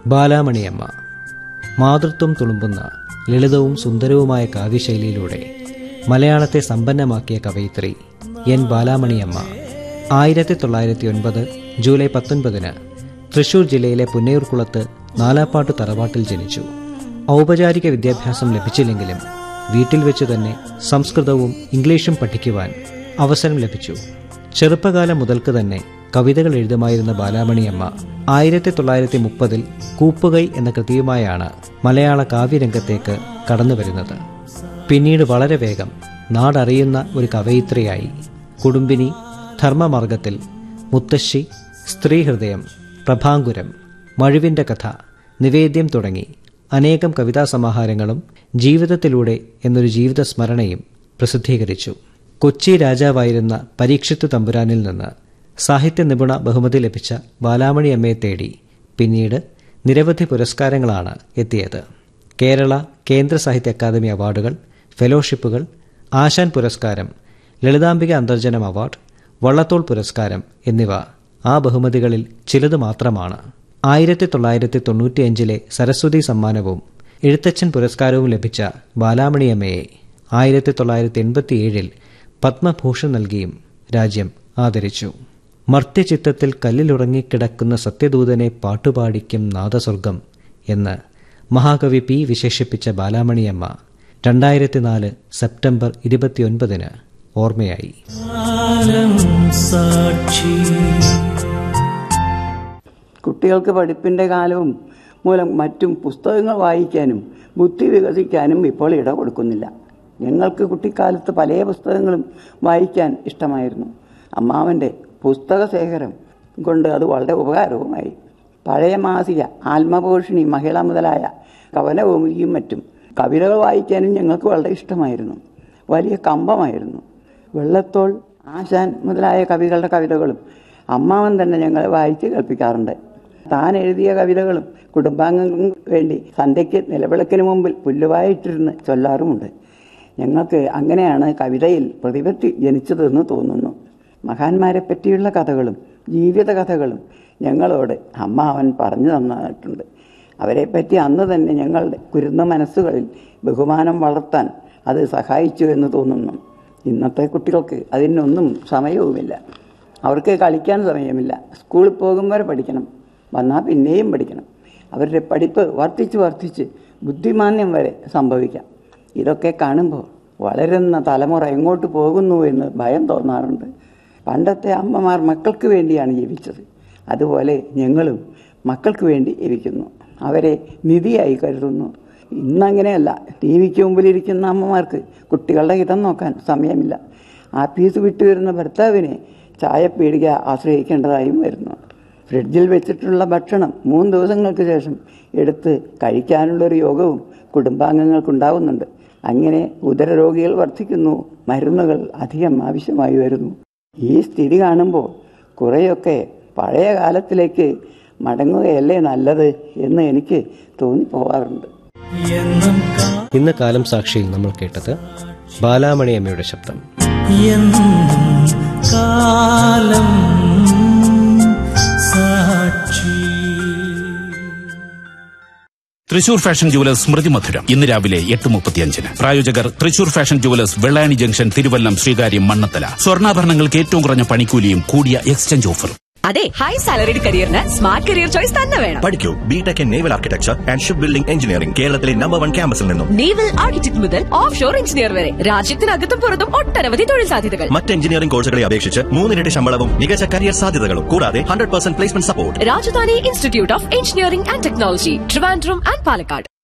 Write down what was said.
ബാലാമണിയമ്മ മാതൃത്വം തുളുമ്പുന്ന ലളിതവും സുന്ദരവുമായ കാവ്യശൈലിയിലൂടെ മലയാളത്തെ സമ്പന്നമാക്കിയ കവയിത്രി എൻ ബാലാമണിയമ്മ ആയിരത്തി തൊള്ളായിരത്തി ഒൻപത് ജൂലൈ പത്തൊൻപതിന് തൃശൂർ ജില്ലയിലെ പുന്നയൂർക്കുളത്ത് നാലാപ്പാട്ട് തറവാട്ടിൽ ജനിച്ചു ഔപചാരിക വിദ്യാഭ്യാസം ലഭിച്ചില്ലെങ്കിലും വീട്ടിൽ വെച്ച് തന്നെ സംസ്കൃതവും ഇംഗ്ലീഷും പഠിക്കുവാൻ അവസരം ലഭിച്ചു ചെറുപ്പകാലം മുതൽക്ക് തന്നെ കവിതകൾ എഴുതുമായിരുന്ന ബാലാമണിയമ്മ ആയിരത്തി തൊള്ളായിരത്തി മുപ്പതിൽ കൂപ്പുകൈ എന്ന കൃതിയുമായാണ് മലയാള കാവ്യരംഗത്തേക്ക് കടന്നുവരുന്നത് പിന്നീട് വളരെ വേഗം നാടറിയുന്ന ഒരു കവയിത്രിയായി കുടുംബിനി ധർമ്മമാർഗത്തിൽ മുത്തശ്ശി സ്ത്രീഹൃദയം പ്രഭാങ്കുരം മഴുവിൻ്റെ കഥ നിവേദ്യം തുടങ്ങി അനേകം കവിതാ സമാഹാരങ്ങളും ജീവിതത്തിലൂടെ എന്നൊരു ജീവിത സ്മരണയും പ്രസിദ്ധീകരിച്ചു കൊച്ചി രാജാവായിരുന്ന പരീക്ഷിത്ത് തമ്പുരാനിൽ നിന്ന് സാഹിത്യ നിപുണ ബഹുമതി ലഭിച്ച ബാലാമണി അമ്മയെ തേടി പിന്നീട് നിരവധി പുരസ്കാരങ്ങളാണ് എത്തിയത് കേരള കേന്ദ്ര സാഹിത്യ അക്കാദമി അവാർഡുകൾ ഫെലോഷിപ്പുകൾ ആശാൻ പുരസ്കാരം ലളിതാംബിക അന്തർജനം അവാർഡ് വള്ളത്തോൾ പുരസ്കാരം എന്നിവ ആ ബഹുമതികളിൽ ചിലത് മാത്രമാണ് ആയിരത്തി തൊള്ളായിരത്തി തൊണ്ണൂറ്റിയഞ്ചിലെ സരസ്വതി സമ്മാനവും എഴുത്തച്ഛൻ പുരസ്കാരവും ലഭിച്ച ബാലാമണിയമ്മയെ ആയിരത്തി തൊള്ളായിരത്തി എൺപത്തിയേഴിൽ പത്മഭൂഷൺ നൽകിയും രാജ്യം ആദരിച്ചു മർത്യചിത്തത്തിൽ കല്ലിലുറങ്ങിക്കിടക്കുന്ന സത്യദൂതനെ പാട്ടുപാടിക്കും നാദസ്വർഗം എന്ന് മഹാകവി പി വിശേഷിപ്പിച്ച ബാലാമണിയമ്മ രണ്ടായിരത്തി നാല് സെപ്റ്റംബർ ഇരുപത്തിയൊൻപതിന് ഓർമ്മയായി കുട്ടികൾക്ക് പഠിപ്പിൻ്റെ കാലവും മൂലം മറ്റും പുസ്തകങ്ങൾ വായിക്കാനും ബുദ്ധി വികസിക്കാനും ഇപ്പോൾ ഇട കൊടുക്കുന്നില്ല ഞങ്ങൾക്ക് കുട്ടിക്കാലത്ത് പല പുസ്തകങ്ങളും വായിക്കാൻ ഇഷ്ടമായിരുന്നു അമ്മാവൻ്റെ പുസ്തക ശേഖരം കൊണ്ട് അത് വളരെ ഉപകാരവുമായി പഴയ മാസിക ആത്മപോഷിണി മഹിള മുതലായ കവനഭൂമിയും മറ്റും കവിതകൾ വായിക്കാനും ഞങ്ങൾക്ക് വളരെ ഇഷ്ടമായിരുന്നു വലിയ കമ്പമായിരുന്നു വെള്ളത്തോൾ ആശാൻ മുതലായ കവികളുടെ കവിതകളും അമ്മാവൻ തന്നെ ഞങ്ങളെ വായിച്ച് കേൾപ്പിക്കാറുണ്ട് താൻ എഴുതിയ കവിതകളും കുടുംബാംഗങ്ങൾക്ക് വേണ്ടി സന്ധ്യയ്ക്ക് നിലവിളക്കിന് മുമ്പിൽ പുല്ലുവായിട്ടിരുന്ന് ചൊല്ലാറുമുണ്ട് ഞങ്ങൾക്ക് അങ്ങനെയാണ് കവിതയിൽ പ്രതിപത്തി ജനിച്ചതെന്ന് തോന്നുന്നു മഹാന്മാരെ പറ്റിയുള്ള കഥകളും ജീവിത കഥകളും ഞങ്ങളോട് അമ്മാവൻ പറഞ്ഞു തന്നിട്ടുണ്ട് അവരെപ്പറ്റി അന്ന് തന്നെ ഞങ്ങളുടെ കുരുന്ന മനസ്സുകളിൽ ബഹുമാനം വളർത്താൻ അത് സഹായിച്ചു എന്ന് തോന്നുന്നു ഇന്നത്തെ കുട്ടികൾക്ക് അതിനൊന്നും സമയവുമില്ല അവർക്ക് കളിക്കാൻ സമയമില്ല സ്കൂളിൽ പോകും വരെ പഠിക്കണം വന്നാൽ പിന്നെയും പഠിക്കണം അവരുടെ പഠിപ്പ് വർദ്ധിച്ച് വർദ്ധിച്ച് ബുദ്ധിമാന്യം വരെ സംഭവിക്കാം ഇതൊക്കെ കാണുമ്പോൾ വളരുന്ന തലമുറ എങ്ങോട്ട് പോകുന്നു എന്ന് ഭയം തോന്നാറുണ്ട് പണ്ടത്തെ അമ്മമാർ മക്കൾക്ക് വേണ്ടിയാണ് ജീവിച്ചത് അതുപോലെ ഞങ്ങളും മക്കൾക്ക് വേണ്ടി ജീവിക്കുന്നു അവരെ നിധിയായി കരുതുന്നു ഇന്നങ്ങനെയല്ല ടി വിക്ക് മുമ്പിലിരിക്കുന്ന അമ്മമാർക്ക് കുട്ടികളുടെ ഹിതം നോക്കാൻ സമയമില്ല ആഫീസ് വിട്ടു വരുന്ന ഭർത്താവിനെ ചായ പീടിക ആശ്രയിക്കേണ്ടതായും വരുന്നു ഫ്രിഡ്ജിൽ വെച്ചിട്ടുള്ള ഭക്ഷണം മൂന്ന് ദിവസങ്ങൾക്ക് ശേഷം എടുത്ത് കഴിക്കാനുള്ളൊരു യോഗവും കുടുംബാംഗങ്ങൾക്കുണ്ടാവുന്നുണ്ട് അങ്ങനെ ഉദരരോഗികൾ വർദ്ധിക്കുന്നു മരുന്നുകൾ അധികം ആവശ്യമായി വരുന്നു ഈ സ്ഥിതി കാണുമ്പോൾ കുറേയൊക്കെ പഴയ കാലത്തിലേക്ക് മടങ്ങുകയല്ലേ നല്ലത് എന്ന് എനിക്ക് തോന്നിപ്പോവാറുണ്ട് ഇന്ന് കാലം സാക്ഷിയിൽ നമ്മൾ കേട്ടത് ബാലാമണിയമ്മയുടെ ശബ്ദം കാലം സാക്ഷി തൃശൂർ ഫാഷൻ ജുവലേഴ്സ് സ്മൃതി മധുരം ഇന്ന് രാവിലെ എട്ട് മുപ്പത്തിയഞ്ചിന് പ്രായോജകർ Thrissur fashion jewellers Vellayani junction Thiruvallam Sreekaryam Mannanthala സ്വർണ്ണാഭരണങ്ങൾക്ക് ഏറ്റവും കുറഞ്ഞ പണിക്കൂലിയും കൂടിയ എക്സ്ചേഞ്ച് ഓഫർ അതെ ഹൈ സാലറിഡ് കരിയറിന് സ്മാർട്ട് കരിയർ ചോയ്സ് തന്നെ വേണം പഠിക്കൂ B Tech in naval architecture and ship building engineering കേരളത്തിലെ നമ്പർ വൺ ക്യാമ്പസിൽ നിന്നും നേവൽ ആർക്കിടെക്ട് മുതൽ ഓഫ് ഷോർ എഞ്ചിനീയർ വരെ രാജ്യത്തിനകത്തും പുറത്തും ഒട്ടനവധി തൊഴിൽ സാധ്യതകൾ മറ്റ് എഞ്ചിനീയറിംഗ് കോഴ്സുകളെ അപേക്ഷിച്ച് മൂന്നിരട്ടി ശമ്പളവും മികച്ച കരിയർ സാധ്യതകളും കൂടാതെ hundred percent placement support Rajadhani institute of engineering and technology Trivandrum and Palakkad